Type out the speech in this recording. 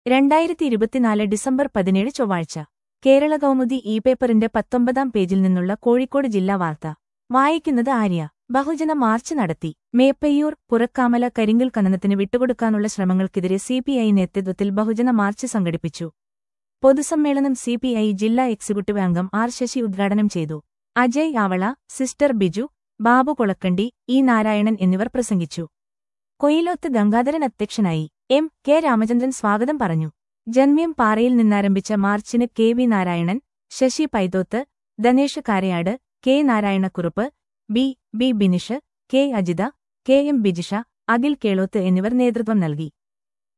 രണ്ടായിരത്തി ഇരുപത്തിനാല് ഡിസംബർ പതിനേഴ് ചൊവ്വാഴ്ച കേരള കൗമുദി ഇ പേപ്പറിന്റെ പത്തൊമ്പതാം പേജിൽ നിന്നുള്ള കോഴിക്കോട് ജില്ലാ വാർത്ത വായിക്കുന്നത് ആര്യ ബഹുജന മാർച്ച് നടത്തി മേപ്പയ്യൂർ പുറക്കാമല കരിങ്കൽ ഖനനത്തിന് വിട്ടുകൊടുക്കാനുള്ള ശ്രമങ്ങൾക്കെതിരെ സിപിഐ നേതൃത്വത്തിൽ ബഹുജന മാർച്ച് സംഘടിപ്പിച്ചു പൊതുസമ്മേളനം സിപിഐ ജില്ലാ എക്സിക്യൂട്ടീവ് അംഗം ആർ ശശി ഉദ്ഘാടനം ചെയ്തു അജയ് ആവള സിസ്റ്റർ ബിജു ബാബു കൊളക്കണ്ടി ഇ നാരായണൻ എന്നിവർ പ്രസംഗിച്ചു കൊയിലോത്ത് ഗംഗാധരൻ അധ്യക്ഷനായി എം കെ രാമചന്ദ്രൻ സ്വാഗതം പറഞ്ഞു ജന്മ്യം പാറയിൽ നിന്നാരംഭിച്ച മാർച്ചിന് K V Narayanan Sasi Paithoth Dhanesh Karayad K Narayanakurup B B Binish K Ajitha K M Bijisha Akhil Keloth എന്നിവർ നേതൃത്വം നൽകി